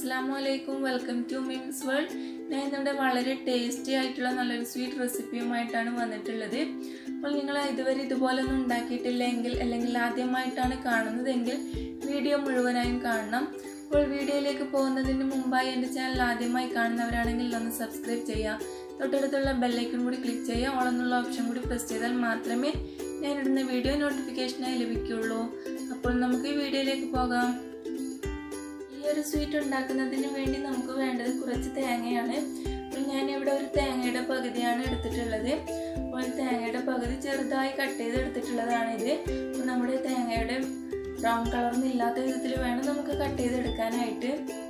അസ്സാം വലൈക്കും welcome to MIMS world ഞാൻ ഇന്നിവിടെ വളരെ ടേസ്റ്റി ആയിട്ടുള്ള നല്ലൊരു സ്വീറ്റ് റെസിപ്പിയുമായിട്ടാണ് വന്നിട്ടുള്ളത് അപ്പോൾ നിങ്ങൾ ഇതുവരെ ഇതുപോലെ ഒന്നും ഉണ്ടാക്കിയിട്ടില്ലെങ്കിൽ അല്ലെങ്കിൽ ആദ്യമായിട്ടാണ് കാണുന്നതെങ്കിൽ വീഡിയോ മുഴുവനായും കാണണം അപ്പോൾ വീഡിയോയിലേക്ക് പോകുന്നതിന് മുമ്പായി എൻ്റെ ചാനൽ ആദ്യമായി കാണുന്നവരാണെങ്കിൽ ഒന്ന് സബ്സ്ക്രൈബ് ചെയ്യുക തൊട്ടടുത്തുള്ള ബെല്ലൈക്കൺ കൂടി ക്ലിക്ക് ചെയ്യുക ഓൾ എന്നുള്ള ഓപ്ഷൻ കൂടി പ്രസ് ചെയ്താൽ മാത്രമേ ഞാനിടുന്ന വീഡിയോ നോട്ടിഫിക്കേഷനായി ലഭിക്കുകയുള്ളൂ അപ്പോൾ നമുക്ക് ഈ വീഡിയോയിലേക്ക് പോകാം ഈ ഒരു സ്വീറ്റ് ഉണ്ടാക്കുന്നതിന് വേണ്ടി നമുക്ക് വേണ്ടത് കുറച്ച് തേങ്ങയാണ് അപ്പോൾ ഞാനിവിടെ ഒരു തേങ്ങയുടെ പകുതിയാണ് എടുത്തിട്ടുള്ളത് അപ്പോൾ തേങ്ങയുടെ പകുതി ചെറുതായി കട്ട് ചെയ്ത് എടുത്തിട്ടുള്ളതാണിത് അപ്പോൾ നമ്മുടെ തേങ്ങയുടെ ബ്രൗൺ കളറൊന്നും ഇല്ലാത്ത വിധത്തിൽ വേണം നമുക്ക് കട്ട് ചെയ്തെടുക്കാനായിട്ട്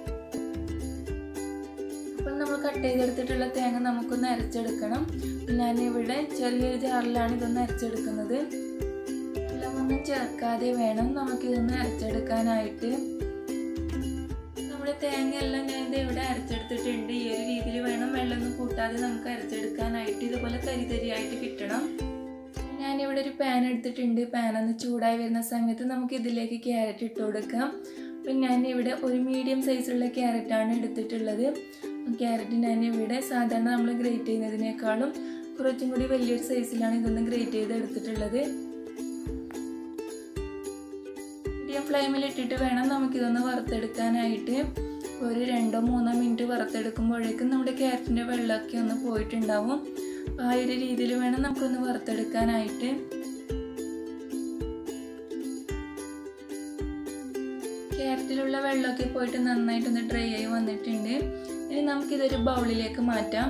അപ്പോൾ നമ്മൾ കട്ട് ചെയ്തെടുത്തിട്ടുള്ള തേങ്ങ നമുക്കൊന്ന് അരച്ചെടുക്കണം ഞാനിവിടെ ചെറിയൊരു ജാറിലാണ് ഇതൊന്ന് അരച്ചെടുക്കുന്നത് വെള്ളമൊന്നും ചേർക്കാതെ വേണം നമുക്കിതൊന്ന് അരച്ചെടുക്കാനായിട്ട് നമ്മുടെ തേങ്ങയെല്ലാം ഞാൻ ഇത് ഇവിടെ അരച്ചെടുത്തിട്ടുണ്ട് ഈ ഒരു രീതിയിൽ വേണം വെള്ളമൊന്നും കൂട്ടാതെ നമുക്ക് അരച്ചെടുക്കാനായിട്ട് ഇതുപോലെ തരി തരിയായിട്ട് കിട്ടണം ഞാനിവിടെ ഒരു പാൻ എടുത്തിട്ടുണ്ട് പാൻ ഒന്ന് ചൂടായി വരുന്ന സമയത്ത് നമുക്ക് ഇതിലേക്ക് ക്യാരറ്റ് ഇട്ട് കൊടുക്കാം അപ്പം ഞാനിവിടെ ഒരു മീഡിയം സൈസുള്ള ക്യാരറ്റാണ് എടുത്തിട്ടുള്ളത് ക്യാരറ്റ് ഞാനിവിടെ സാധാരണ നമ്മൾ ഗ്രേറ്റ് ചെയ്യുന്നതിനേക്കാളും കുറച്ചും കൂടി വലിയൊരു സൈസിലാണ് ഇതൊന്ന് ഗ്രേറ്റ് ചെയ്ത് എടുത്തിട്ടുള്ളത് മീഡിയം ഫ്ലെയിമിൽ ഇട്ടിട്ട് വേണം നമുക്കിതൊന്ന് വറുത്തെടുക്കാനായിട്ട് ഒരു രണ്ടോ മൂന്നോ മിനിറ്റ് വറുത്തെടുക്കുമ്പോഴേക്കും നമ്മുടെ ക്യാരറ്റിൻ്റെ വെള്ളമൊക്കെ ഒന്ന് പോയിട്ടുണ്ടാവും ആ ഒരു രീതിയിൽ വേണം നമുക്കൊന്ന് വറുത്തെടുക്കാനായിട്ട് ക്യാരറ്റിലുള്ള വെള്ളമൊക്കെ പോയിട്ട് നന്നായിട്ടൊന്ന് ഡ്രൈ ആയി വന്നിട്ടുണ്ട് ഇനി നമുക്കിതൊരു ബൗളിലേക്ക് മാറ്റാം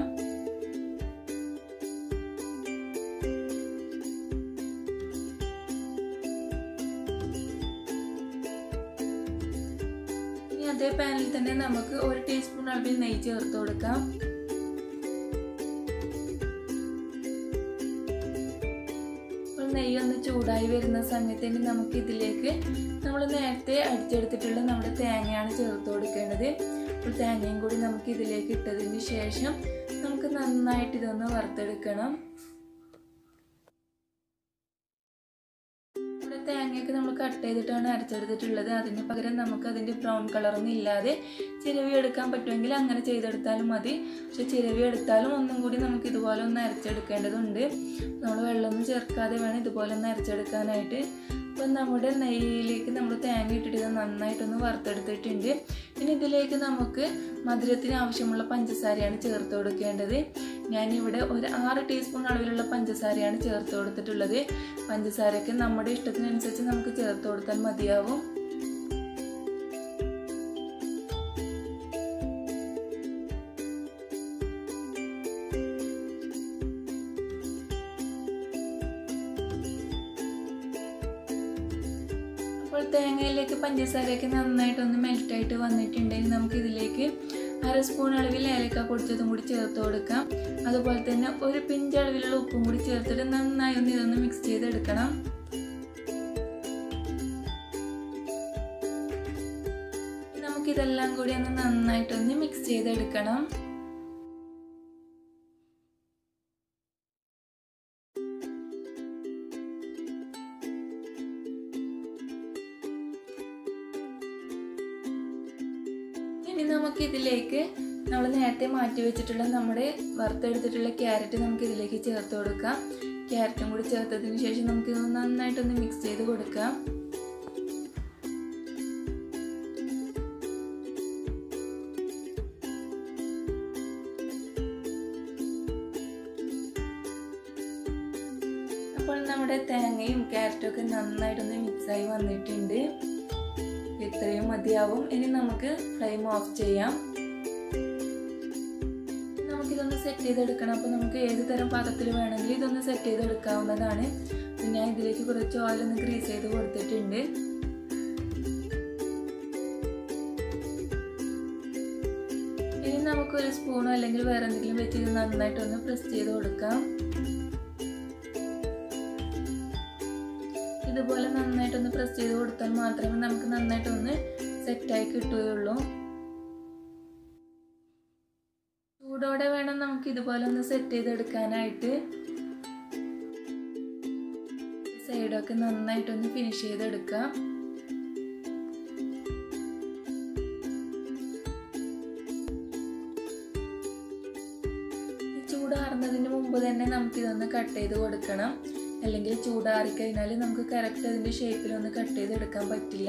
ഇനി അതേ പാനിൽ തന്നെ നമുക്ക് ഒരു ടീസ്പൂൺ അളവിൽ നെയ്യ് ചേർത്ത് കൊടുക്കാം അപ്പോൾ നെയ്യ് ഒന്ന് ചൂടായി വരുന്ന സമയത്ത് ഇനി നമുക്ക് ഇതിലേക്ക് നമ്മൾ നേരത്തെ അടിച്ചെടുത്തിട്ടുള്ള നമ്മുടെ തേങ്ങയാണ് ചേർത്ത് കൊടുക്കേണ്ടത് അപ്പോൾ തേങ്ങയും കൂടി നമുക്ക് ഇതിലേക്ക് ഇട്ടതിന് ശേഷം നമുക്ക് നന്നായിട്ട് ഇതൊന്ന് വറുത്തെടുക്കണം ഇവിടെ തേങ്ങയൊക്കെ നമ്മൾ കട്ട് ചെയ്തിട്ടാണ് അരച്ചെടുത്തിട്ടുള്ളത് അതിന് പകരം നമുക്ക് അതിൻ്റെ ബ്രൗൺ കളറൊന്നും ഇല്ലാതെ ചിരവി എടുക്കാൻ പറ്റുമെങ്കിൽ അങ്ങനെ ചെയ്തെടുത്താലും മതി പക്ഷെ ചിരവി എടുത്താലും ഒന്നും കൂടി നമുക്ക് ഇതുപോലെ ഒന്ന് അരച്ചെടുക്കേണ്ടതുണ്ട് നമ്മൾ വെള്ളമൊന്നും ചേർക്കാതെ വേണം ഇതുപോലെ ഒന്ന് അരച്ചെടുക്കാനായിട്ട് അപ്പം നമ്മുടെ നെയ്യിലേക്ക് നമ്മൾ തേങ്ങ ഇട്ടിട്ട് ഇത് നന്നായിട്ടൊന്ന് വറുത്തെടുത്തിട്ടുണ്ട് ഇനി ഇതിലേക്ക് നമുക്ക് മധുരത്തിന് ആവശ്യമുള്ള പഞ്ചസാരയാണ് ചേർത്ത് കൊടുക്കേണ്ടത് ഞാനിവിടെ ഒരു ആറ് ടീസ്പൂൺ അളവിലുള്ള പഞ്ചസാരയാണ് ചേർത്ത് കൊടുത്തിട്ടുള്ളത് പഞ്ചസാരയ്ക്ക് നമ്മുടെ ഇഷ്ടത്തിനനുസരിച്ച് നമുക്ക് ചേർത്ത് കൊടുത്താൽ മതിയാവും അപ്പോൾ തേങ്ങയിലേക്ക് പഞ്ചസാരയൊക്കെ നന്നായിട്ടൊന്ന് മെൽറ്റായിട്ട് വന്നിട്ടുണ്ടെങ്കിൽ നമുക്ക് ഇതിലേക്ക് അര സ്പൂൺ അളവിൽ ഏലക്ക പൊടിച്ചതും കൂടി ചേർത്ത് കൊടുക്കാം അതുപോലെ തന്നെ ഒരു പിഞ്ച് അളവിലുള്ള ഉപ്പും കൂടി ചേർത്തിട്ട് നന്നായി ഒന്ന് ഇതൊന്ന് മിക്സ് ചെയ്തെടുക്കണം നമുക്കിതെല്ലാം കൂടി ഒന്ന് നന്നായിട്ടൊന്ന് മിക്സ് ചെയ്തെടുക്കണം ഇനി നമുക്ക് ഇതിലേക്ക് നമ്മൾ നേരത്തെ മാറ്റി വെച്ചിട്ടുള്ള നമ്മുടെ വറുത്തെടുത്തിട്ടുള്ള ക്യാരറ്റ് നമുക്ക് ഇതിലേക്ക് ചേർത്ത് കൊടുക്കാം ക്യാരറ്റും കൂടി ചേർത്തതിന് ശേഷം നമുക്ക് ഇത് നന്നായിട്ടൊന്ന് മിക്സ് ചെയ്ത് കൊടുക്കാം അപ്പോൾ നമ്മുടെ തേങ്ങയും ക്യാരറ്റും ഒക്കെ നന്നായിട്ടൊന്ന് മിക്സായി വന്നിട്ടുണ്ട് ഇത്രയും മതിയാവും ഇനി നമുക്ക് ഫ്ലെയിം ഓഫ് ചെയ്യാം നമുക്കിതൊന്ന് സെറ്റ് ചെയ്തെടുക്കണം അപ്പോൾ നമുക്ക് ഏത് തരം പാത്രത്തിൽ വേണമെങ്കിലും ഇതൊന്ന് സെറ്റ് ചെയ്തെടുക്കാവുന്നതാണ് പിന്നെ ഞാൻ ഇതിലേക്ക് കുറച്ച് ഓയിൽ ഒന്ന് ഗ്രീസ് ചെയ്ത് കൊടുത്തിട്ടുണ്ട് ഇനി നമുക്കൊരു സ്പൂണോ അല്ലെങ്കിൽ വേറെ എന്തെങ്കിലും വെച്ച് ഇത് നന്നായിട്ടൊന്ന് പ്രസ് ചെയ്ത് കൊടുക്കാം ഇതുപോലെ നന്നായിട്ടൊന്ന് പ്രസ് ചെയ്ത് കൊടുത്താൽ മാത്രമേ നമുക്ക് നന്നായിട്ടൊന്ന് സെറ്റായി കിട്ടുകയുള്ളൂ ചൂടോടെ വേണം നമുക്ക് ഇതുപോലെ ഒന്ന് സെറ്റ് ചെയ്തെടുക്കാനായിട്ട് സൈഡൊക്കെ നന്നായിട്ടൊന്ന് ഫിനിഷ് ചെയ്തെടുക്കാം തന്നെ നമുക്ക് ഇതൊന്ന് കട്ട് ചെയ്ത് കൊടുക്കണം അല്ലെങ്കിൽ ചൂടാറി കഴിഞ്ഞാൽ നമുക്ക് കറക്റ്റ് അതിൻ്റെ ഷേപ്പിലൊന്ന് കട്ട് ചെയ്തെടുക്കാൻ പറ്റില്ല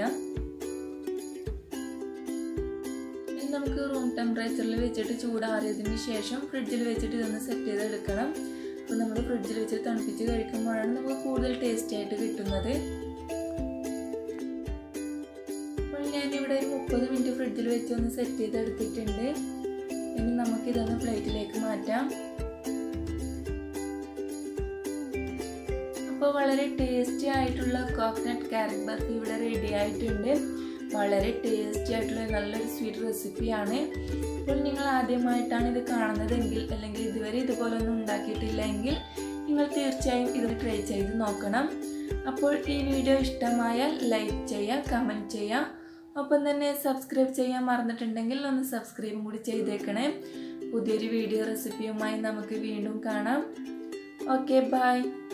ഇനി നമുക്ക് റൂം ടെമ്പറേച്ചറിൽ വെച്ചിട്ട് ചൂടാറിയതിന് ശേഷം ഫ്രിഡ്ജിൽ വെച്ചിട്ട് ഇതൊന്ന് സെറ്റ് ചെയ്തെടുക്കണം അപ്പോൾ നമ്മൾ ഫ്രിഡ്ജിൽ വെച്ച് തണുപ്പിച്ച് കഴിക്കുമ്പോഴാണ് നമുക്ക് കൂടുതൽ ടേസ്റ്റി ആയിട്ട് കിട്ടുന്നത് അപ്പോൾ ഞാനിവിടെ ഒരു മുപ്പത് മിനിറ്റ് ഫ്രിഡ്ജിൽ വെച്ച് ഒന്ന് സെറ്റ് ചെയ്തെടുത്തിട്ടുണ്ട് ഇനി നമുക്കിതൊന്ന് പ്ലേറ്റിലേക്ക് മാറ്റാം അപ്പോൾ വളരെ ടേസ്റ്റി ആയിട്ടുള്ള കോക്കനട്ട് ക്യാരറ്റ് ബർഫി ഇവിടെ റെഡി ആയിട്ടുണ്ട് വളരെ ടേസ്റ്റി ആയിട്ടുള്ള നല്ലൊരു സ്വീറ്റ് റെസിപ്പിയാണ് അപ്പോൾ നിങ്ങൾ ആദ്യമായിട്ടാണ് ഇത് കാണുന്നതെങ്കിൽ അല്ലെങ്കിൽ ഇതുവരെ ഇതുപോലൊന്നും ഉണ്ടാക്കിയിട്ടില്ലെങ്കിൽ നിങ്ങൾ തീർച്ചയായും ഇത് ട്രൈ ചെയ്ത് നോക്കണം അപ്പോൾ ഈ വീഡിയോ ഇഷ്ടമായാൽ ലൈക്ക് ചെയ്യുക കമൻറ്റ് ചെയ്യുക ഒപ്പം തന്നെ സബ്സ്ക്രൈബ് ചെയ്യാൻ മറന്നിട്ടുണ്ടെങ്കിൽ ഒന്ന് സബ്സ്ക്രൈബും കൂടി ചെയ്തേക്കണേ പുതിയൊരു വീഡിയോ റെസിപ്പിയുമായി നമുക്ക് വീണ്ടും കാണാം ഓക്കെ ബൈ